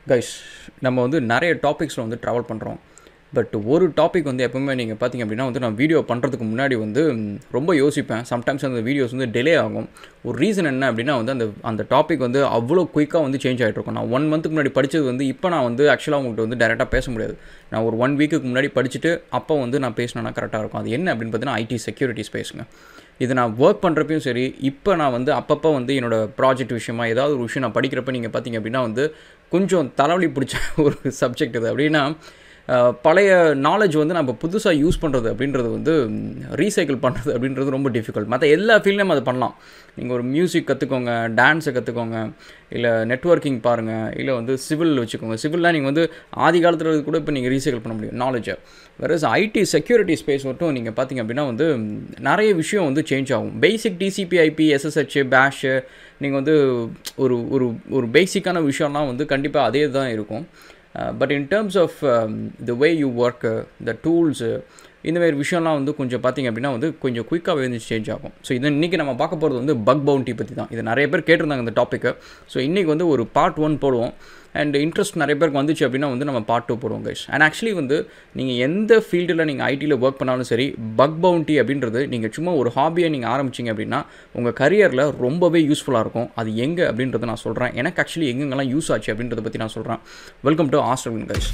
guys நம்ம வந்து நிறைய டாபிக்ஸில் வந்து ட்ராவல் பண்ணுறோம் பட் ஒரு டாபிக் வந்து எப்பவுமே நீங்கள் பார்த்தீங்க அப்படின்னா வந்து நான் வீடியோ பண்ணுறதுக்கு முன்னாடி வந்து ம், ரொம்ப யோசிப்பேன் சம்டைம்ஸ் அந்த வீடியோஸ் வந்து டிலே ஆகும் ஒரு ரீசன் என்ன அப்படின்னா வந்து அந்த அந்த டாபிக் வந்து அவ்வளோ குயிக்காக வந்து சேஞ்ச் ஆகிட்டு இருக்கும் நான் ஒன் மந்த்துக்கு முன்னாடி படித்தது வந்து இப்போ நான் வந்து ஆக்சுவலாக உங்கள்கிட்ட வந்து டேரெக்டாக பேச முடியாது நான் ஒரு ஒன் வீக்குக்கு முன்னாடி படிச்சுட்டு அப்போ வந்து நான் பேசினேன்னா கரெக்டாக இருக்கும் அது என்ன அப்படின்னு பார்த்தீங்கன்னா ஐடி செக்யூரிட்டி ஸ்பேஸுங்க இது நான் ஒர்க் பண்ணுறப்பையும் சரி இப்போ நான் வந்து அப்பப்போ வந்து என்னோட ப்ராஜெக்ட் விஷயமா ஏதாவது ஒரு விஷயம் நான் படிக்கிறப்ப நீங்கள் பார்த்தீங்க அப்படின்னா வந்து கொஞ்சம் தலைவலி பிடிச்ச ஒரு சப்ஜெக்ட் இது அப்படின்னா அஹ், பழைய நாலேஜ் வந்து நம்ம புதுசாக யூஸ் பண்ணுறது அப்படின்றது வந்து ரீசைக்கிள் பண்ணுறது அப்படின்றது ரொம்ப டிஃபிகல்ட் மற்ற எல்லா ஃபீல்ட்லையும் அதை பண்ணலாம் நீங்கள் ஒரு மியூசிக் கற்றுக்கோங்க டான்ஸை கற்றுக்கோங்க இல்லை நெட்வொர்க்கிங் பாருங்கள் இல்லை வந்து சிவில் வச்சுக்கோங்க சிவில்லாம் நீங்கள் வந்து ஆதி காலத்தில் கூட இப்போ நீங்கள் ரீசைக்கிள் பண்ண முடியும் நாலேஜை வேறு ஐடி செக்யூரிட்டி ஸ்பேஸ் மட்டும் நீங்கள் பார்த்தீங்க அப்படின்னா வந்து ம், நிறைய விஷயம் வந்து சேஞ்ச் ஆகும் பேசிக் டிசிபி ஐபி எஸ்எஸ்ஹெச் பேஷு நீங்கள் வந்து ஒரு ஒரு ஒரு பேசிக்கான விஷயம்லாம் வந்து கண்டிப்பாக அதே தான் இருக்கும் but in terms of the way you work the tools இந்த மாதிரி விஷயம்லாம் வந்து கொஞ்சம் பார்த்தீங்க அப்படின்னா வந்து கொஞ்சம் குயிக்காகவே வந்து சேஞ்ச் ஆகும் ஸோ இது இன்றைக்கி நம்ம பார்க்க போகிறது வந்து பக் பவுண்டி பற்றி தான் இது நிறைய பேர் கேட்டிருந்தாங்க இந்த டாப்பிக்கை ஸோ இன்றைக்கி வந்து ஒரு பார்ட் ஒன் போடுவோம் அண்ட் இன்ட்ரெஸ்ட் நிறைய பேருக்கு வந்துச்சு அப்படின்னா வந்து நம்ம பார்ட் டூ போடுவோம் கைஸ் அண்ட் ஆக்சுவலி வந்து நீங்கள் எந்த ஃபீல்டில் நீங்கள் ஐடியில் ஒர்க் பண்ணாலும் சரி பக் பவுண்டி அப்படின்றது நீங்கள் சும்மா ஒரு ஹாபியை நீங்கள் ஆரம்பிச்சிங்க அப்படின்னா உங்கள் கரியரில் ரொம்பவே யூஸ்ஃபுல்லாக இருக்கும் அது எங்கே அப்படின்றத நான் சொல்கிறேன் எனக்கு ஆக்சுவலி எங்கெங்கெல்லாம் யூஸ் ஆச்சு அப்படின்றத பற்றி நான் சொல்கிறேன் welcome to Australian guys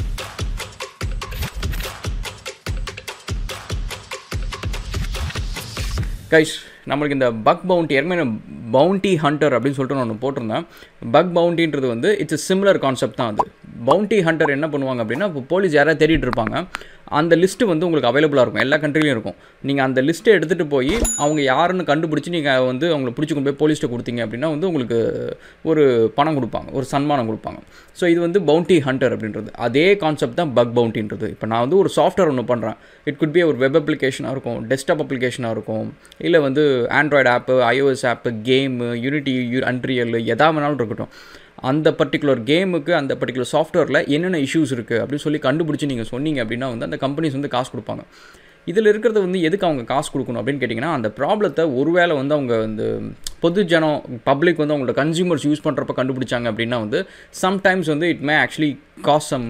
guys நம்மளுக்கு இந்த பக் பவுண்டி ஏற்கனவே பவுண்டி ஹண்டர் அப்படின்னு சொல்லிட்டு நான் ஒன்று போட்டிருந்தேன் பக் பவுண்டின்றது வந்து இட்ஸ் சிமிலர் கான்செப்ட் தான் அது பவுண்டி ஹண்டர் என்ன பண்ணுவாங்க அப்படின்னா இப்போ போலீஸ் யாராவது தேடிட்டு இருப்பாங்க அந்த லிஸ்ட்டு வந்து உங்களுக்கு அவைலபிளாக இருக்கும் எல்லா கண்ட்ரிலையும் இருக்கும் நீங்கள் அந்த லிஸ்ட்டை எடுத்துகிட்டு போய் அவங்க யாருன்னு கண்டுபிடிச்சி நீங்கள் வந்து அவங்கள பிடிச்சி கொண்டு போய் போலீஸ்ட்டு கொடுத்தீங்க அப்படின்னா வந்து உங்களுக்கு ஒரு பணம் கொடுப்பாங்க ஒரு சன்மானம் கொடுப்பாங்க ஸோ இது வந்து பவுண்டி ஹண்டர் அப்படின்றது அதே கான்செப்ட் தான் பக் பவுண்டின்றது இப்போ நான் வந்து ஒரு சாஃப்ட்வேர் ஒன்று பண்ணுறேன் இட் குட் பி ஒரு வெப் அப்ளிகேஷனாக இருக்கும் டெஸ்க்டாப் அப்ளிகேஷனாக இருக்கும் இல்லை வந்து Android app iOS app game Unity Unreal எதா வேணாலும் இருக்கட்டும் அந்த பர்டிகுலர் கேமுக்கு அந்த பர்டிகுலர் சாஃப்ட்வேரில் என்னென்ன இஷ்யூஸ் இருக்குது அப்படின்னு சொல்லி கண்டுபிடிச்சி நீங்கள் சொன்னீங்க அப்படின்னா வந்து அந்த கம்பெனிஸ் வந்து காசு கொடுப்பாங்க இதில் இருக்கிறது வந்து எதுக்கு அவங்க காசு கொடுக்கணும் அப்படின்னு கேட்டிங்கன்னா அந்த ப்ராப்ளத்தை ஒருவேளை வந்து அவங்க வந்து பொது ஜனம் பப்ளிக் வந்து அவங்களோட கன்சியூமர்ஸ் யூஸ் பண்ணுறப்ப கண்டுபிடிச்சாங்க அப்படின்னா வந்து சம்டைம்ஸ் வந்து it may actually cause some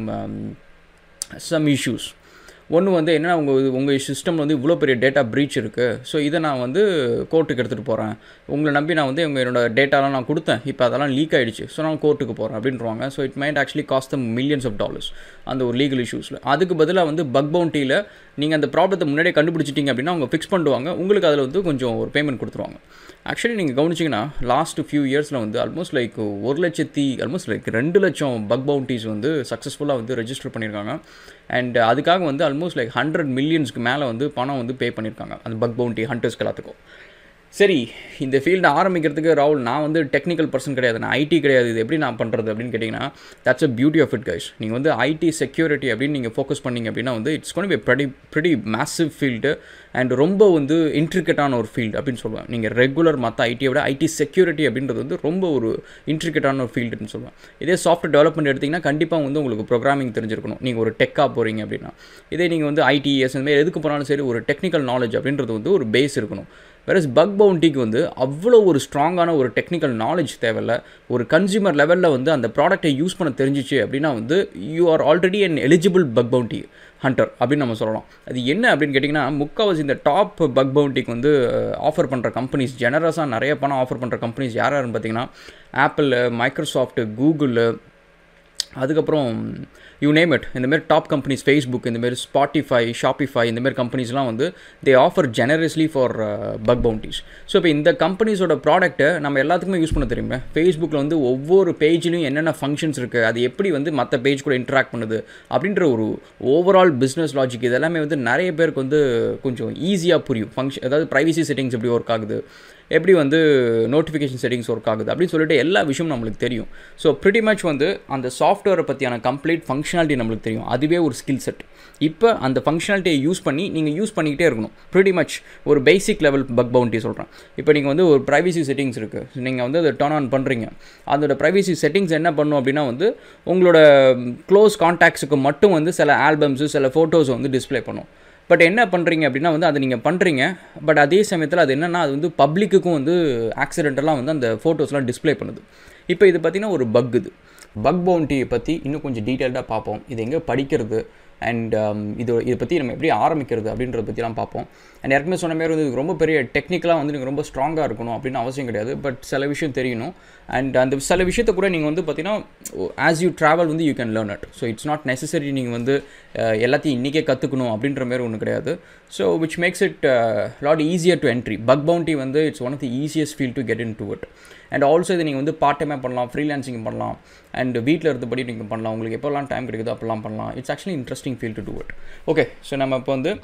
some issues ஒன்று வந்து என்னென்னா உங்கள் உங்கள் சிஸ்டம் வந்து இவ்வளோ பெரிய டேட்டா ப்ரீச் இருக்குது ஸோ இதை நான் வந்து கோர்ட்டுக்கு எடுத்துகிட்டு போகிறேன் உங்களை நம்பி நான் வந்து உங்கள் என்னோட டேட்டாலாம் நான் கொடுத்தேன் இப்போ அதெல்லாம் லீக் ஆகிடுச்சு ஸோ நான் கோர்ட்டுக்கு போகிறேன் அப்படின்றவாங்க so it might actually cost the millions of dollars அந்த ஒரு லீகல் இஷ்யூஸில் அதுக்கு பதிலாக வந்து பக் பவுண்டியில் நீங்கள் அந்த ப்ராப்ளத்தை முன்னாடியே கண்டுபிடிச்சிட்டிங்க அப்படின்னா அவங்க ஃபிக்ஸ் பண்ணுவாங்க உங்களுக்கு அதில் வந்து கொஞ்சம் ஒரு பேமெண்ட் கொடுத்துருவாங்க ஆக்சுவலி நீங்கள் கவனிச்சிங்கன்னா லாஸ்ட் ஃபியூ இயர்ஸில் வந்து ஆல்மோஸ்ட் லைக் ஒரு லட்சத்தி ஆல்மோஸ்ட் லைக் ரெண்டு லட்சம் பக் பவுண்டிஸ் வந்து சக்ஸஸ்ஃபுல்லாக வந்து ரெஜிஸ்டர் பண்ணியிருக்காங்க அண்ட் அதுக்காக வந்து ஆல்மோஸ்ட் லைக் ஹண்ட்ரட் மில்லியன்ஸ்க்கு மேலே வந்து பணம் வந்து பே பண்ணியிருக்காங்க அந்த பக் பவுண்டி ஹண்டர்ஸ்க்கு எல்லாத்துக்கும் சரி இந்த ஃபீல்டை ஆரம்பிக்கிறதுக்கு ராகுல் நான் வந்து டெக்னிக்கல் பர்சன் கிடையாது நான் ஐடி கிடையாது இது எப்படி நான் பண்ணுறது அப்படின்னு கேட்டிங்கன்னா that's a beauty of it guys நீங்கள் வந்து ஐடி செக்யூரிட்டி அப்படின்னு நீங்கள் ஃபோக்கஸ் பண்ணீங்க அப்படின்னா வந்து இட்ஸ் கொண்டு be pretty pretty massive field and ரொம்ப வந்து இன்ட்ரிகேட்டான ஒரு ஃபீல்டு அப்படின்னு சொல்லுவேன் நீங்கள் ரெகுலர் மற்ற ஐடியை விட ஐடி செக்யூரிட்டி அப்படின்றது வந்து ரொம்ப ஒரு இன்ட்ரிகேட்டான ஒரு ஃபீல்டுன்னு சொல்லுவேன் இதே சாஃப்ட்வேர் டெவலப்மெண்ட் எடுத்திங்கன்னா கண்டிப்பாக வந்து உங்களுக்கு ப்ரோக்ராமிங் தெரிஞ்சிருக்கணும் நீங்கள் ஒரு டெக்காக போகிறீங்க அப்படின்னா இதே நீங்கள் வந்து ஐடிஎஸ் இந்த மாதிரி எதுக்கு போனாலும் சரி ஒரு டெக்னிக்கல் நாலேஜ் அப்படின்றது வந்து ஒரு பேஸ் இருக்கணும் வேறஸ் பக் பவுண்டிக்கு வந்து அவ்வளோ ஒரு ஸ்ட்ராங்கான ஒரு டெக்னிக்கல் நாலேஜ் தேவையில்ல ஒரு கன்சியூமர் லெவலில் வந்து அந்த ப்ராடக்ட்டை யூஸ் பண்ண தெரிஞ்சிச்சு அப்படின்னா வந்து you are already an eligible bug bounty hunter அப்படின்னு நம்ம சொல்லலாம் அது என்ன அப்படின்னு கேட்டிங்கன்னா முக்கால்வாசி இந்த டாப் பக் பவுண்டிக்கு வந்து ஆஃபர் பண்ணுற கம்பெனிஸ் ஜெனரஸாக நிறைய பணம் ஆஃபர் பண்ணுற கம்பெனிஸ் யார் யாருன்னு பார்த்தீங்கன்னா ஆப்பிள் மைக்ரோசாஃப்ட் கூகுள் அதுக்கப்புறம் யூ நேம் இட் இந்தமாரி டாப் கம்பெனிஸ் ஃபேஸ்புக் இந்தமாரி ஸ்பாட்டிஃபை ஷாப்பிஃபை இந்தமாரி கம்பெனிஸ்லாம் வந்து they offer generously for bug bounties so இப்போ இந்த கம்பெனிஸோட ப்ராடக்ட்டை நம்ம எல்லாத்துக்குமே யூஸ் பண்ண தெரியுமே ஃபேஸ்புக்கில் வந்து ஒவ்வொரு பேஜ்லையும் என்னென்ன ஃபங்க்ஷன்ஸ் இருக்குது அது எப்படி வந்து மற்ற பேஜ் கூட இன்ட்ராக்ட் பண்ணுது அப்படின்ற ஒரு ஓவரால் பிஸ்னஸ் லாஜிக் இதெல்லாமே வந்து நிறைய பேருக்கு வந்து கொஞ்சம் ஈஸியாக புரியும் ஃபங்க்ஷன் அதாவது ப்ரைவசி செட்டிங்ஸ் எப்படி ஒர்க் ஆகுது எப்படி வந்து நோட்டிஃபிகேஷன் செட்டிங்ஸ் ஒர்க் ஆகுது அப்படின்னு சொல்லிட்டு எல்லா விஷயமும் நம்மளுக்கு தெரியும் ஸோ ப்ரிட்டி மச் வந்து அந்த சாஃப்ட்வேரை பற்றியான கம்ப்ளீட் ஃபங்க்ஷனாலிட்டி நம்மளுக்கு தெரியும் அதுவே ஒரு ஸ்கில் செட் இப்போ அந்த ஃபங்க்ஷனாலிட்டியை யூஸ் பண்ணி நீங்கள் யூஸ் பண்ணிக்கிட்டே இருக்கணும் ப்ரிட்டி மச் ஒரு பேசிக் லெவல் பக் பவுண்டி சொல்கிறேன் இப்போ நீங்கள் வந்து ஒரு ப்ரைவசி செட்டிங்ஸ் இருக்குது நீங்கள் வந்து அதை டர்ன் ஆன் பண்ணுறீங்க அதோட ப்ரைவசி செட்டிங்ஸ் என்ன பண்ணும் அப்படின்னா வந்து உங்களோட க்ளோஸ் கான்டாக்ட்ஸுக்கு மட்டும் வந்து சில ஆல்பம்ஸு சில ஃபோட்டோஸ் வந்து டிஸ்ப்ளே பண்ணும் பட் என்ன பண்ணுறீங்க அப்படின்னா வந்து அதை நீங்கள் பண்ணுறீங்க பட் அதே சமயத்தில் அது என்னென்னா அது வந்து பப்ளிக்குக்கும் வந்து ஆக்சிடென்டெல்லாம் வந்து அந்த ஃபோட்டோஸ்லாம் டிஸ்ப்ளே பண்ணுது இப்போ இது பார்த்திங்கன்னா ஒரு பக் இது பக் பவுண்டி பற்றி இன்னும் கொஞ்சம் டீட்டெயில்டாக பார்ப்போம் இது எங்கே படிக்கிறது அண்ட் இது இதை பற்றி நம்ம எப்படி ஆரம்பிக்கிறது அப்படின்றத பற்றிலாம் பார்ப்போம் அண்ட் ஏற்கனவே சொன்ன மாதிரி வந்து இது ரொம்ப பெரிய டெக்னிக்கலாக வந்து நீங்கள் ரொம்ப ஸ்ட்ராங்காக இருக்கணும் அப்படின்னு அவசியம் கிடையாது பட் சில விஷயம் தெரியணும் அண்ட் அந்த சில விஷயத்தை கூட நீங்கள் வந்து பார்த்தீங்கன்னா ஆஸ் யூ ட்ராவல் வந்து you can learn it so it's not necessary நீங்கள் வந்து எல்லாத்தையும் இன்றைக்கே கற்றுக்கணும் அப்படின்ற மாதிரி ஒன்று கிடையாது so which makes it lot easier to entry bug bounty வந்து it's one of the easiest field to get into it and also இதை நீங்கள் வந்து பார்ட் டைமாக பண்ணலாம் ஃப்ரீலான்சிங் பண்ணலாம் அண்ட் வீட்டில் இருந்தபடி நீங்கள் பண்ணலாம் உங்களுக்கு எப்போல்லாம் டைம் கிடைக்குதோ அப்போல்லாம் பண்ணலாம் it's actually interesting feel to do it okay so நம்ம இப்போ வந்து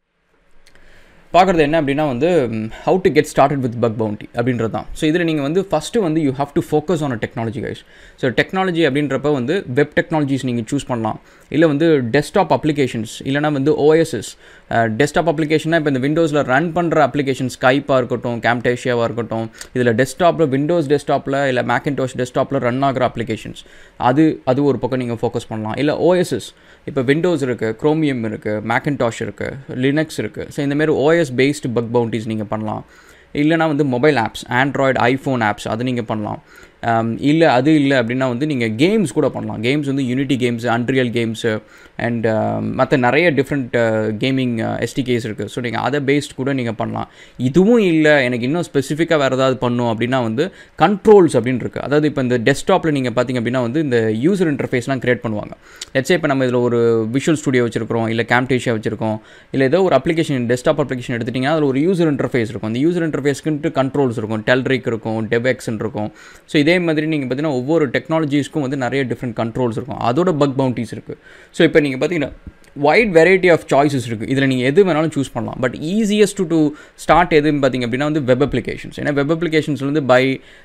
பார்க்குறது என்ன அப்படின்னா வந்து how to get started with bug bounty அப்படின்றது தான் ஸோ இதில் நீங்கள் வந்து ஃபஸ்ட்டு வந்து you have to focus on a technology guys so technology அப்படின்றப்ப வந்து வெப் டெக்னாலஜிஸ் நீங்கள் சூஸ் பண்ணலாம் இல்லை வந்து டெஸ்க்டாப் அப்ளிகேஷன்ஸ் இல்லைனா வந்து ஓஎஸ்எஸ் டெஸ்க்டாப் அப்ளிகேஷனாக இப்போ இந்த விண்டோஸில் ரன் பண்ணுற அப்ளிகேஷன் ஸ்கைப்பாக இருக்கட்டும் கேம்டேஷியாவாக இருக்கட்டும் இதில் டெஸ்க்டாப்பில் விண்டோஸ் டெஸ்க்டாப்பில் இல்லை மேக்கின்டோஷ் டெஸ்க்டாப்பில் ரன் ஆகிற அப்ளிகேஷன்ஸ் அது அது ஒரு பக்கம் நீங்கள் ஃபோக்கஸ் பண்ணலாம் இல்லை ஓஎஸ்எஸ் இப்போ விண்டோஸ் இருக்குது க்ரோமியம் இருக்குது மேக்கின்டாஷ் இருக்குது லினக்ஸ் இருக்குது ஸோ இந்தமாரி ஓஎஸ் பேஸ்டு பக் பவுண்டிஸ் நீங்கள் பண்ணலாம் இல்லைனா வந்து mobile apps Android iPhone apps அது நீங்கள் பண்ணலாம் இல்லை அது இல்லை அப்படின்னா வந்து நீங்கள் கேம்ஸ் கூட பண்ணலாம் கேம்ஸ் வந்து Unity games Unreal games and மற்ற நிறைய டிஃப்ரெண்ட் கேமிங் எஸ்டிகேஸ் இருக்குது ஸோ நீங்கள் அதை பேஸ்ட் கூட நீங்கள் பண்ணலாம் இதுவும் இல்லை எனக்கு இன்னும் ஸ்பெசிஃபிக்காக வேறு ஏதாவது பண்ணும் அப்படின்னா வந்து கண்ட்ரோல்ஸ் அப்படின்னு இருக்குது அதாவது இப்போ இந்த டெஸ்க்டாப்பில் நீங்கள் பார்த்தீங்க அப்படின்னா வந்து இந்த யூசர் இன்டர்ஃபேஸ்லாம் க்ரியேட் பண்ணுவாங்க லட்சே இப்போ நம்ம இதில் ஒரு விஷுவல் ஸ்டுடியோ வச்சிருக்கிறோம் இல்லை கேம்டேஷியா வச்சிருக்கோம் இல்லை ஏதோ ஒரு அப்ளிகேஷன் டெஸ்க்டாப் அப்ளிகேஷன் எடுத்துட்டிங்கன்னா அதில் ஒரு யூசர் இன்டர்ஃபேஸ் இருக்கும் அந்த யூசர் இன்டர்ஃபேஸ்க்குன்ட்டு கண்ட்ரோல்ஸ் இருக்கும் டெல்ரிக் இருக்கும் டெபெக்ஸ்ன்னு இருக்கும் ஸோ இதே மாதிரி நீங்கள் பார்த்தீங்கன்னா ஒவ்வொரு டெக்னாலஜிஸ்க்கும் வந்து நிறைய டிஃப்ரெண்ட் கண்ட்ரோல்ஸ் இருக்கும் அதோட பக் பவுண்டிஸ் இருக்குது ஸோ இப்போ நீங்கள் பார்த்தீங்கன்னா வைட் வெரைட்டி ஆஃப் சாய்ஸஸ் இருக்குது இதில் நீங்கள் எது வேணாலும் சூஸ் பண்ணலாம் பட் ஈஸியஸ்ட் டு ஸ்டார்ட் எதுன்னு பார்த்தீங்க அப்படின்னா வந்து வெப் அப்ளிகேஷன்ஸ் ஏன்னா வெப் அப்ளிகேஷன்ஸ் வந்து பை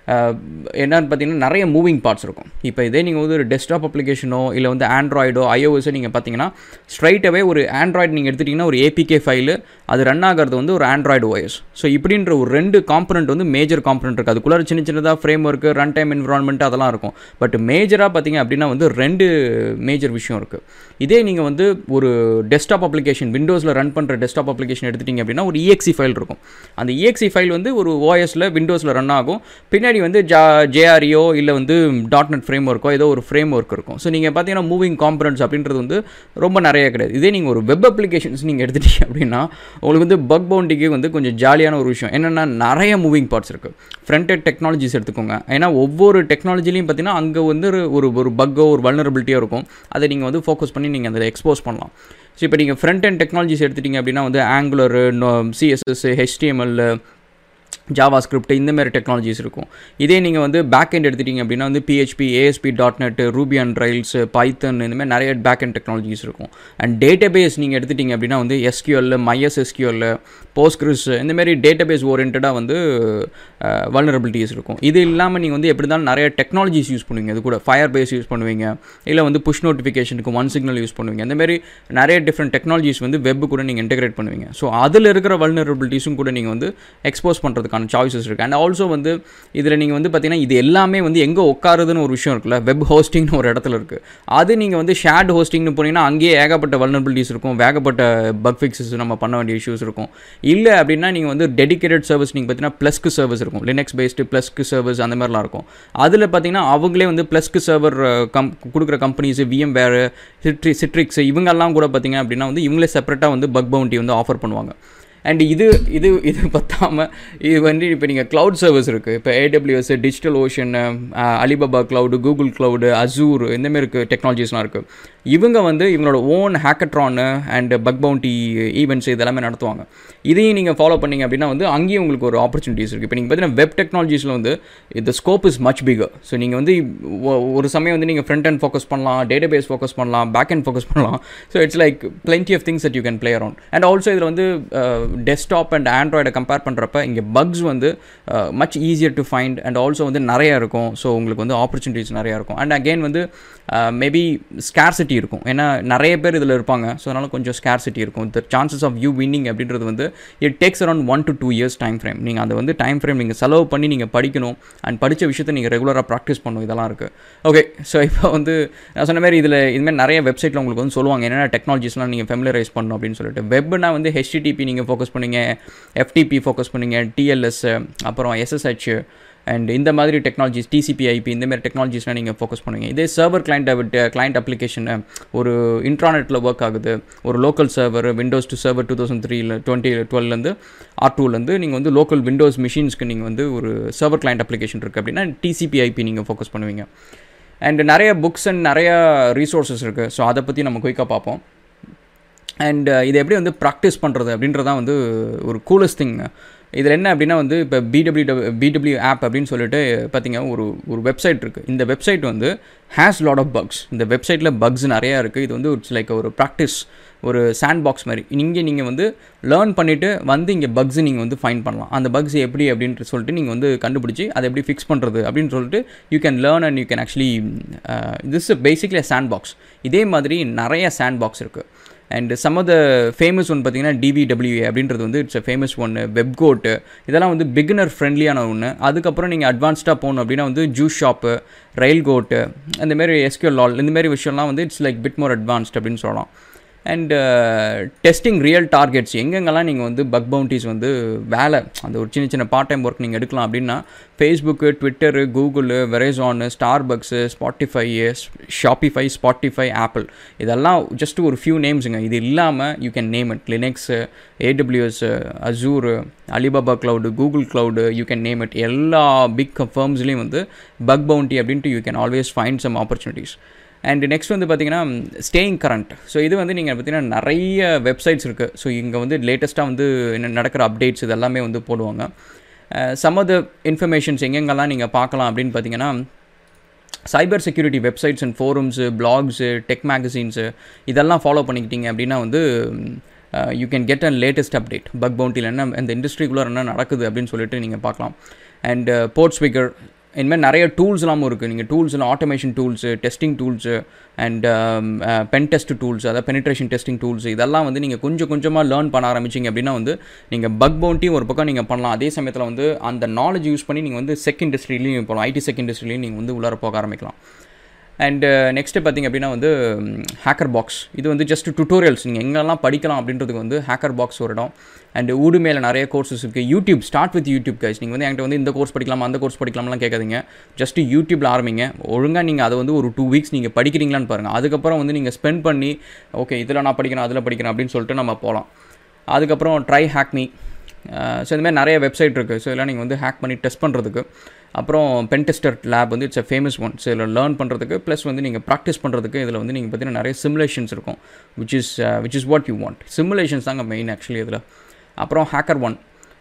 என்னன்னு பார்த்தீங்கன்னா நிறைய மூவிங் பார்ட்ஸ் இருக்கும் இப்போ இதே நீங்கள் வந்து ஒரு டெஸ்க்டாப் அப்ளிகேஷனோ இல்லை வந்து ஆண்ட்ராய்டோ ஐஓஎஸோ நீங்கள் பார்த்தீங்கன்னா ஸ்ட்ரைட்டாகவே ஒரு ஆண்ட்ராய்டு நீங்கள் எடுத்துட்டிங்கன்னா ஒரு ஏபிகே ஃபைலு அது ரன் ஆகிறது வந்து ஒரு ஆண்ட்ராய்டு ஓஎஸ் ஸோ இப்படின்ற ஒரு ரெண்டு காம்பனண்ட் வந்து மேஜர் காம்பனண்ட் இருக்குது அதுக்குள்ளே சின்ன சின்னதாக framework run time environment அதெல்லாம் இருக்கும் பட் மேஜராக பார்த்தீங்க அப்படின்னா வந்து ரெண்டு மேஜர் விஷயம் இருக்குது இதே நீங்கள் வந்து ஒரு டெஸ்க்டாப் அப்ளிகேஷன் விண்டோஸில் ரன் பண்ணுற டெஸ்க்டாப் அப்ளிகேஷன் எடுத்துட்டிங்க அப்படின்னா ஒரு இஎக்ஸி ஃபைல் இருக்கும் அந்த இஎக்ஸி ஃபைல் வந்து ஒரு ஓஎஸில் விண்டோஸில் ரன் ஆகும் பின்னாடி வந்து ஜா ஜேஆர்இஓ இல்லை வந்து டாட் நெட் ஃப்ரேம் ஒர்க்கோ ஏதோ ஒரு ஃப்ரேம் ஒர்க் இருக்கும் ஸோ நீங்கள் பார்த்தீங்கன்னா மூவிங் காம்பனன்ட்ஸ் அப்படின்றது வந்து ரொம்ப நிறைய கிடையாது இதே நீங்கள் ஒரு வெப் அப்ளிகேஷன்ஸ் நீங்கள் எடுத்துட்டீங்க அப்படின்னா உங்களுக்கு வந்து பக் பவுண்டிக்கு வந்து கொஞ்சம் ஜாலியான ஒரு விஷயம் என்னென்னா நிறைய மூவிங் பார்ட்ஸ் இருக்குது ஃப்ரண்ட் எட் டெக்னாலஜிஸ் எடுத்துக்கோங்க ஏன்னா ஒவ்வொரு டெக்னாலஜிலையும் பார்த்தீங்கன்னா அங்கே வந்து ஒரு ஒரு பக்கோ ஒரு வல்னரபிலிட்டியோ இருக்கும் அதை நீங்கள் வந்து ஃபோக்கஸ் பண்ணி நீங்கள் அதில் எக்ஸ்போஸ் பண்ணலாம் ஸோ இப்போ நீங்கள் ஃப்ரண்ட் அண்ட் டெக்னாலஜிஸ் எடுத்துட்டிங்க அப்படின்னா வந்து Angular CSS HTML JavaScript இந்த மாதிரி டெக்னாலஜிஸ் இருக்கும் இதே நீங்கள் வந்து பேக் எண்ட் எடுத்துட்டிங்க அப்படின்னா வந்து PHP ASP dot net Ruby and Rails Python இந்த மாதிரி நிறைய பேக் எண்ட் டெக்னாலஜிஸ் இருக்கும் அண்ட் டேட்டா பேஸ் நீங்கள் எடுத்துட்டிங்க அப்படின்னா வந்து எஸ்கியூஎல் மைஎஸ் எஸ்கியூஎல் போஸ்ட்கிரிஸ் இந்த மாதிரி டேட்டா பேஸ் ஓரியன்டாக வந்து வல்னரபிலிட்டிஸ் இருக்கும் இது இல்லாமல் நீங்கள் வந்து எப்படி இருந்தாலும் நிறைய டெக்னாலஜிஸ் யூஸ் பண்ணுவீங்க அது கூட ஃபயர் பேஸ் யூஸ் பண்ணுவீங்க இல்லை வந்து புஷ் நோட்டிஃபிகேஷனுக்கு ஒன் சிக்னல் யூஸ் பண்ணுவீங்க இந்த மாதிரி நிறைய டிஃப்ரெண்ட் டெக்னாலஜிஸ் வந்து வெப் கூட நீங்கள் இன்டெகிரேட் பண்ணுவீங்க ஸோ அதில் இருக்கிற வல்னரபிலிட்டிஸும் கூட நீங்கள் வந்து எக்ஸ்போஸ் பண்ணுறதுக்கான சாய்ஸஸ் இருக்குது அண்ட் ஆல்சோ வந்து இதில் நீங்கள் வந்து பார்த்தீங்கன்னா இது எல்லாமே வந்து எங்கே உட்காருதுன்னு ஒரு விஷயம் இருக்குல்ல வெப் ஹோஸ்டிங்னு ஒரு இடத்துல இருக்குது அது நீங்கள் வந்து ஷேர்ட் ஹோஸ்டிங்னு போனீங்கன்னா அங்கேயே ஏகப்பட்ட வல்னரபிலிட்டிஸ் இருக்கும் வேகப்பட்ட பக் ஃபிக்ஸஸ் நம்ம பண்ண வேண்டிய இஷ்யூஸ் இருக்கும் இல்லை அப்படின்னா நீங்கள் வந்து டெடிக்கேட்டட் சர்வீஸ் நீங்கள் பார்த்தீங்கன்னா ப்ளஸ்க்கு சர்வீஸ் இருக்கும் லினக்ஸ் பேஸ்டு ப்ளஸ்க்கு சர்வீஸ் அந்த மாதிரிலாம் இருக்கும் அதில் பார்த்தீங்கன்னா அவங்களே வந்து ப்ளஸ்க்கு சர்வர் கம் கொடுக்குற கம்பெனிஸ் விஎம் வேறு சிட்ரி சிட்ரிக்ஸ் இவங்கெல்லாம் கூட பார்த்தீங்க அப்படின்னா வந்து இவங்களே செப்பரேட்டாக வந்து பக் பவுண்டி வந்து ஆஃபர் பண்ணுவாங்க அண்ட் இது இது இது பத்தாமல் இது வந்து இப்போ நீங்கள் க்ளவுட் சர்வீஸ் இருக்குது இப்போ AWS Digital Ocean Alibaba cloud Google cloud Azure இந்தமாரி இருக்குது டெக்னாலஜிஸ்லாம் இருக்குது இவங்க வந்து இவங்களோட ஓன் ஹேக்கட்ரானு அண்ட் பக் பவுண்டி ஈவெண்ட்ஸ் இதெல்லாமே நடத்துவாங்க இதையும் நீங்கள் ஃபாலோ பண்ணிங்க அப்படின்னா வந்து அங்கேயும் உங்களுக்கு ஒரு ஆப்பர்ச்சுனிட்டிஸ் இருக்குது இப்போ நீங்கள் பார்த்தீங்கன்னா வெப் டெக்னாலஜிஸில் வந்து இந்த scope is much bigger so நீங்கள் வந்து ஒரு சமயம் வந்து நீங்கள் ஃப்ரண்ட் அண்ட் ஃபோக்கஸ் பண்ணலாம் டேட்டா பேஸ் ஃபோக்கஸ் பண்ணலாம் பேக் அண்ட் ஃபோக்கஸ் பண்ணலாம் so it's like plenty of things that you can play around and also இதில் வந்து டெஸ்க்டாப் அண்ட் ஆண்ட்ராய்டை கம்பேர் பண்ணுறப்ப இங்கே பக்ஸ் வந்து much easier to find and also வந்து நிறையா இருக்கும் ஸோ உங்களுக்கு வந்து ஆப்பர்ச்சுனிட்டிஸ் நிறையா இருக்கும் அண்ட் அகெயின் வந்து மேபி ஸ்கேர்சிட்டி இருக்கும் ஏன்னா நிறைய பேர் இதில் இருப்பாங்க ஸோ அதனால் கொஞ்சம் ஸ்கேர்சிட்டி இருக்கும் the chances of you winning அப்படின்றது வந்து it takes around one to two years time frame நீங்கள் அதை வந்து டைம் ஃப்ரேம் நீங்கள் செலவு பண்ணி நீங்கள் படிக்கணும் அண்ட் படித்த விஷயத்தை நீங்கள் ரெகுலராக ப்ராக்டிஸ் பண்ணணும் இதெல்லாம் இருக்குது ஓகே ஸோ இப்போ வந்து நான் சொன்ன மாதிரி இதில் இதுமாதிரி நிறைய வெப்சைட்டில் உங்களுக்கு வந்து சொல்லுவாங்க என்னென்ன டெக்னாலஜிஸ்லாம் நீங்கள் ஃபெமிலரைஸ் பண்ணணும் அப்படின்னு சொல்லிட்டு வெப்னா வந்து ஹெச்டிடிபி நீங்கள் ஃபோக்கஸ் பண்ணுங்க எஃப்டிபி ஃபோக்கஸ் பண்ணுங்க டிஎல்எஸ் அப்புறம் எஸ்எஸ்ஹெச் அண்ட் இந்த மாதிரி டெக்னாலஜிஸ் டிசிபி ஐபி இந்த மாதிரி டெக்னாலஜிஸ்லாம் நீங்கள் ஃபோக்கஸ் பண்ணுவீங்க இதே சர்வர் கிளைண்ட் கிளைண்ட் அப்ளிகேஷன் ஒரு இன்ட்ரானெட்டில் ஒர்க் ஆகுது ஒரு local server Windows to server two thousand த்ரீல டுவெண்ட்டி டுவெல்லேருந்து ஆர் டூலேருந்து நீங்கள் வந்து லோக்கல் விண்டோஸ் மிஷின்ஸ்க்கு நீங்கள் வந்து ஒரு சர்வர் கிளைண்ட் அப்ளிகேஷன் இருக்குது அப்படின்னா டிசிபி ஐபி நீங்கள் ஃபோக்கஸ் பண்ணுவீங்க அண்ட் நிறைய புக்ஸ் அண்ட் நிறைய ரீசோர்ஸஸ் இருக்குது ஸோ அதை பற்றி நம்ம குயிக்காக பார்ப்போம் அண்ட் இதை எப்படி வந்து ப்ராக்டிஸ் பண்ணுறது அப்படின்றதான் வந்து ஒரு கூலஸ்ட் திங் இதில் என்ன அப்படின்னா வந்து இப்போ பிடபிள்யூ பிடபிள்யூ ஆப் அப்படின்னு சொல்லிட்டு பார்த்தீங்க ஒரு ஒரு வெப்சைட் இருக்குது இந்த வெப்சைட் வந்து ஹேஸ் லாட் ஆஃப் பக்ஸ் இந்த வெப்சைட்டில் பக்ஸ் நிறையா இருக்குது இது வந்து இட்ஸ் லைக் ஒரு ப்ராக்டிஸ் ஒரு சாண்ட் பாக்ஸ் மாதிரி இங்கே நீங்கள் வந்து லேர்ன் பண்ணிவிட்டு வந்து இங்கே பக்ஸ் நீங்கள் வந்து ஃபைன் பண்ணலாம் அந்த பக்ஸ் எப்படி அப்படின்ட்டு சொல்லிட்டு நீங்கள் வந்து கண்டுபிடிச்சி அதை எப்படி ஃபிக்ஸ் பண்ணுறது அப்படின்னு சொல்லிட்டு you can learn and you can actually this basically sandbox இதே மாதிரி நிறைய சாண்ட் பாக்ஸ் இருக்குது and some of the famous one பார்த்தீங்கன்னா டிவிடபிள்யூஏ அப்படின்றது வந்து இட்ஸ் அ ஃபேமஸ் ஒன்று வெப்கோட்டு இதெல்லாம் வந்து பிகினர் ஃப்ரெண்ட்லியான ஒன்று அதுக்கப்புறம் நீங்கள் அட்வான்ஸ்டாக போகணும் அப்படின்னா வந்து ஜூஸ் ஷாப்பு ரயில் கோட்டு அந்தமாரி எஸ்கியூஎல் லால் இந்தமாரி விஷயம்லாம் வந்து it's like bit more advanced அப்படின்னு சொல்லலாம் அண்ட் டெஸ்டிங் ரியல் டார்கெட்ஸ் எங்கெங்கெல்லாம் நீங்கள் வந்து பக் பவுண்டிஸ் வந்து வேலை அந்த ஒரு சின்ன சின்ன பார்ட் டைம் ஒர்க் நீங்கள் எடுக்கலாம் அப்படின்னா Facebook Twitter Google Verizon Starbucks Spotify Shopify Spotify Apple இதெல்லாம் ஜஸ்ட் ஒரு ஃபியூ நேம்ஸுங்க இது இல்லாமல் you can name it Linux AWS Azure Alibaba cloud Google cloud you can name it எல்லா பிக் ஃபர்ம்ஸ்லேயும் வந்து பக் பவுண்டி அப்படின்ட்டு you can always find some opportunities and next வந்து பார்த்தீங்கன்னா ஸ்டேயிங் கரண்ட் ஸோ இது வந்து நீங்கள் பார்த்தீங்கன்னா நிறைய வெப்சைட்ஸ் இருக்குது ஸோ இங்கே வந்து லேட்டஸ்ட்டாக வந்து என்ன நடக்கிற அப்டேட்ஸ் இதெல்லாமே வந்து போடுவாங்க சம் ஆஃப் த இன்ஃபர்மேஷன்ஸ் எங்கெங்கெல்லாம் நீங்கள் பார்க்கலாம் அப்படின்னு பார்த்தீங்கன்னா cyber security websites and forums blogs tech magazines இதெல்லாம் ஃபாலோ பண்ணிக்கிட்டீங்க அப்படின்னா வந்து you can get and latest update bug பவுண்டியில் என்ன இந்த இண்டஸ்ட்ரிக்குள்ளே என்ன நடக்குது அப்படின்னு சொல்லிட்டு நீங்கள் பார்க்கலாம் அண்ட் போர்ட் ஸ்பீக்கர் இனிமேல் நிறைய டூல்ஸ்லாமும் இருக்குது நீங்கள் டூல்ஸ்லாம் automation tools testing tools and pen test tools அதாவது பெனிட்ரேஷன் டெஸ்டிங் டூல்ஸ் இதெல்லாம் வந்து நீங்கள் கொஞ்சம் கொஞ்சமாக லேர்ன் பண்ண ஆரம்பிச்சிங்க அப்படின்னா வந்து நீங்கள் பக் பவுண்டியும் ஒரு பக்கம் நீங்கள் பண்ணலாம் அதே சமயத்தில் வந்து அந்த நாலேஜ் யூஸ் பண்ணி நீங்கள் வந்து செக் இண்டஸ்ட்ரிலையும் போகலாம் ஐடி செக் இண்டஸ்ட்ரிலையும் நீங்கள் வந்து உள்ளார போக ஆரம்பிக்கலாம் அண்டு நெக்ஸ்ட்டு பார்த்திங்க அப்படின்னா வந்து ஹேக்கர் பாக்ஸ் இது வந்து ஜஸ்ட் டுட்டோரியல்ஸ் நீங்கள் எங்கெல்லாம் படிக்கலாம் அப்படின்றதுக்கு வந்து ஹேக்கர் பாக்ஸ் ஒரு இடம் அண்ட் ஊடு மேலே நிறைய கோர்சஸ் இருக்குது YouTube start with YouTube guys நீங்கள் வந்து என்கிட்ட வந்து இந்த கோர்ஸ் படிக்கலாம் அந்த கோர்ஸ் படிக்கலாம்லாம் கேட்காதீங்க ஜஸ்ட் யூடியூப்பில் ஆரம்பிங்க ஒழுங்காக நீங்கள் அதை வந்து ஒரு டூ வீக்ஸ் நீங்கள் படிக்கிறீங்களான்னு பாருங்கள் அதுக்கப்புறம் வந்து நீங்கள் ஸ்பெண்ட் பண்ணி ஓகே இதில் நான் படிக்கிறேன் அதில் படிக்கிறேன் அப்படின்னு சொல்லிட்டு நம்ம போகலாம் அதுக்கப்புறம் ட்ரை ஹேக் மீ ஸோ இந்தமாதிரி நிறைய வெப்சைட் இருக்குது ஸோ இதெல்லாம் நீங்கள் வந்து ஹேக் பண்ணி டெஸ்ட் பண்ணுறதுக்கு அப்புறம் பென்டெஸ்டர் லேப் வந்து it's a famous one so இதில் லேர்ன் பண்ணுறதுக்கு ப்ளஸ் வந்து நீங்கள் ப்ராக்டிஸ் பண்ணுறதுக்கு இதில் வந்து நீங்கள் பார்த்தீங்கன்னா நிறைய சிமுலேஷன்ஸ் இருக்கும் which is which is what you want simulations தாங்க மெயின் ஆக்சுவலி இதில் அப்புறம் HackerOne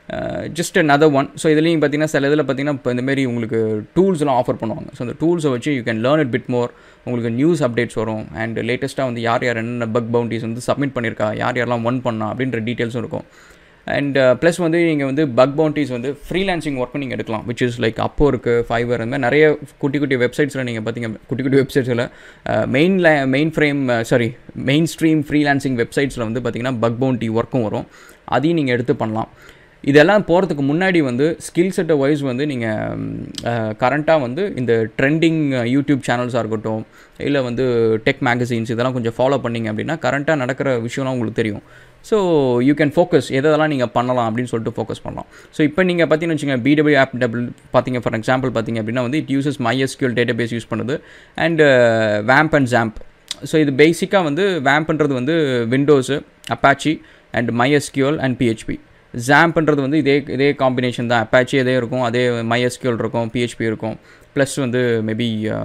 just another one so இதுலேயும் பார்த்தீங்கன்னா சில இதில் பார்த்தீங்கன்னா இப்போ இந்தமாரி உங்களுக்கு டூல்ஸ்லாம் ஆஃபர் பண்ணுவாங்க ஸோ அந்த டூல்ஸை வச்சு you can learn it bit more உங்களுக்கு நியூஸ் அப்டேட்ஸ் வரும் அண்ட் லேட்டஸ்ட்டாக வந்து யார் யார் என்னென்ன பக் பவுண்டிஸ் வந்து சப்மிட் பண்ணியிருக்கா யார் யாரெல்லாம் ஒன் பண்ணா அப்படின்ற டீட்டெயில்ஸும் இருக்கும் அண்ட் ப்ளஸ் வந்து நீங்கள் வந்து பக் பவுண்டிஸ் வந்து ஃப்ரீலான்சிங் ஒர்க்கும் நீங்கள் எடுக்கலாம் விச் இஸ் லைக் அப்போ இருக்குது ஃபைவர் அந்த மாதிரி நிறைய குட்டி குட்டி வெப்சைட்ஸில் நீங்கள் பார்த்தீங்க குட்டி குட்டி வெப்சைட்ஸில் main mainframe sorry mainstream freelancing வெப்சைட்ஸில் வந்து பார்த்தீங்கன்னா பக் பவுண்டி ஒர்க்கும் வரும் அதையும் நீங்கள் எடுத்து பண்ணலாம் இதெல்லாம் போகிறதுக்கு முன்னாடி வந்து ஸ்கில் செட்டை வைஸ் வந்து நீங்கள் கரண்ட்டாக வந்து இந்த ட்ரெண்டிங் யூடியூப் சேனல்ஸாக இருக்கட்டும் இல்லை வந்து டெக் மேகசின்ஸ் இதெல்லாம் கொஞ்சம் ஃபாலோ பண்ணிங்க அப்படின்னா கரண்ட்டாக நடக்கிற விஷயம்லாம் உங்களுக்கு தெரியும் ஸோ யூ கேன் ஃபோக்கஸ் எதெல்லாம் நீங்கள் பண்ணலாம் அப்படின்னு சொல்லிட்டு ஃபோக்கஸ் பண்ணலாம் ஸோ இப்போ நீங்கள் பார்த்தீங்கன்னு வச்சுக்கோங்க பிடபிள்யூ ஆப் டபுள் பார்த்தீங்க ஃபார் எக்ஸாம்பிள் பார்த்தீங்க அப்படின்னா வந்து it uses MySQL database use பண்ணுது அண்ட் வேம்ப் அண்ட் ஜாம்ப் ஸோ இது பேசிக்காக வந்து வேம்ப்ன்றது வந்து Windows Apache and MySQL and PHP ஜாம்ப்ன்றது வந்து இதே இதே காம்பினேஷன் தான் அப்பாச்சி இதே இருக்கும் அதே மைஎஸ்கியூஎல் இருக்கும் பிஹெச்பி இருக்கும் ப்ளஸ் வந்து maybe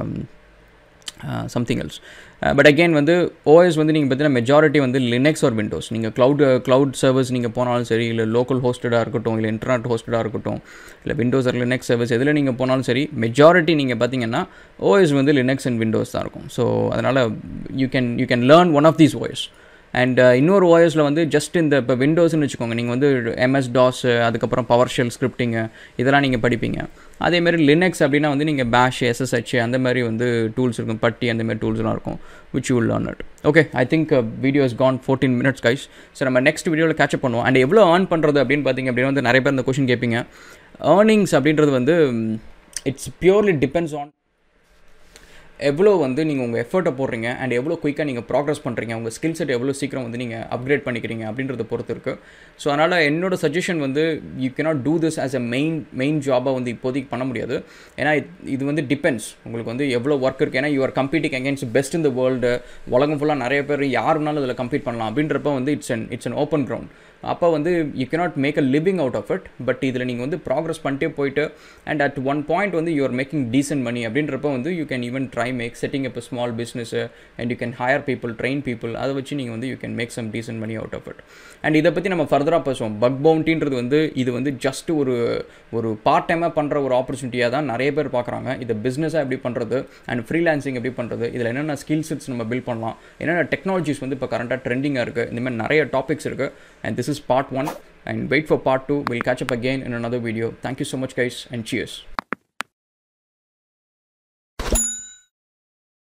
something else but again வந்து ஓஎஸ் வந்து நீங்கள் பார்த்தீங்கன்னா மெஜாரிட்டி வந்து லினக்ஸ் ஒரு விண்டோஸ் நீங்கள் க்ளவுட் க்ளவுட் சர்வீஸ் நீங்கள் போனாலும் சரி இல்லை லோக்கல் ஹோஸ்டடாக இருக்கட்டும் இல்லை இன்டர்நெட் ஹோஸ்டடாக இருக்கட்டும் இல்லை விண்டோஸ் ஆர் லினக்ஸ் சர்வீஸ் எதில் நீங்கள் போனாலும் சரி மெஜாரிட்டி நீங்கள் பார்த்தீங்கன்னா ஓஎஸ் வந்து லினக்ஸ் அண்ட் விண்டோஸ் தான் இருக்கும் ஸோ அதனால் you can you can learn one of these OS and இன்னொரு ஓஎஸில் வந்து ஜஸ்ட் இந்த இப்போ விண்டோஸ்னு வச்சுக்கோங்க நீங்கள் வந்து எம்எஸ் டாஸ் அதுக்கப்புறம் பவர் ஷெல் ஸ்கிரிப்டிங்கு இதெல்லாம் நீங்கள் படிப்பீங்க அதேமாதிரி லினக்ஸ் அப்படின்னா வந்து நீங்கள் பேஷ் எஸ்எஸ்ஹெச் அந்த மாதிரி வந்து டூல்ஸ் இருக்கும் பட்டி அந்த மாதிரி டூல்ஸ்லாம் இருக்கும் which you learn it okay I think video is gone fourteen minutes guys so நம்ம நெக்ஸ்ட் வீடியோவில் கேட்சப் பண்ணுவோம் அண்ட் எவ்வளோ ஏர்ன் பண்ணுறது அப்படின்னு பார்த்தீங்க அப்படின்னா வந்து நிறைய பேர் இந்த கொஷின் கேட்பீங்க ஏர்னிங்ஸ் அப்படின்றது வந்து இட்ஸ் பியூர்லி டிபெண்ட்ஸ் ஆன் எவ்வளோ வந்து நீங்கள் உங்கள் எஃபர்ட்டை போடுறீங்க அண்ட் எவ்வளோ குயிக்காக நீங்கள் ப்ராக்ரஸ் பண்ணுறீங்க உங்கள் ஸ்கில் செட் எவ்வளோ சீக்கிரம் வந்து நீங்கள் அப்கிரேட் பண்ணிக்கிறீங்க அப்படின்றத பொறுத்து இருக்குது ஸோ அதனால் என்னோட சஜஷன் வந்து you cannot do this as a main main ஜாபாக வந்து இப்போதைக்கு பண்ண முடியாது ஏன்னா இது வந்து டிபெண்ட்ஸ் உங்களுக்கு வந்து எவ்வளோ ஒர்க் இருக்குது ஏன்னா யூஆர் கம்பீட்டிங் அகேன்ஸ்ட் பெஸ்ட் இந்த வேர்ல்டு உலகம் ஃபுல்லாக நிறைய பேர் யார் வேணாலும் இதில் கம்பீட் பண்ணலாம் அப்படின்றப்ப வந்து it's an it's an open ground அப்போ வந்து you cannot make a living out of it but இதில் நீங்கள் வந்து ப்ராக்ரஸ் பண்ணிட்டே போயிட்டு அண்ட் அட் ஒன் பாயிண்ட் வந்து யூஆர் மேக்கிங் டீசென்ட் மணி அப்படின்றப்ப வந்து you can even try make setting up small business and you can hire people train people அதை வச்சு நீங்கள் வந்து you can make some decent money out of it and இதை பற்றி நம்ம ஃபர்தராக பேசுவோம் பக் பவுண்டின்றது வந்து இது வந்து ஜஸ்ட் ஒரு ஒரு பார்ட் டைமாக பண்ணுற ஒரு ஆப்பர்ச்சுனிட்டியாக தான் நிறைய பேர் பார்க்குறாங்க இதை பிஸ்னஸாக எப்படி பண்ணுறது அண்ட் ஃப்ரீலான்சிங் எப்படி பண்ணுறது இதில் என்னென்ன ஸ்கில் செட்ஸ் நம்ம பில்ட் பண்ணலாம் என்னென்ன டெக்னாலஜிஸ் வந்து இப்போ கரண்ட்டாக ட்ரெண்டிங்காக இருக்குது இந்த மாதிரி நிறைய டாபிக்ஸ் இருக்குது and this is part one and wait for part 2 we'll catch up again in another video thank you so much guys and cheers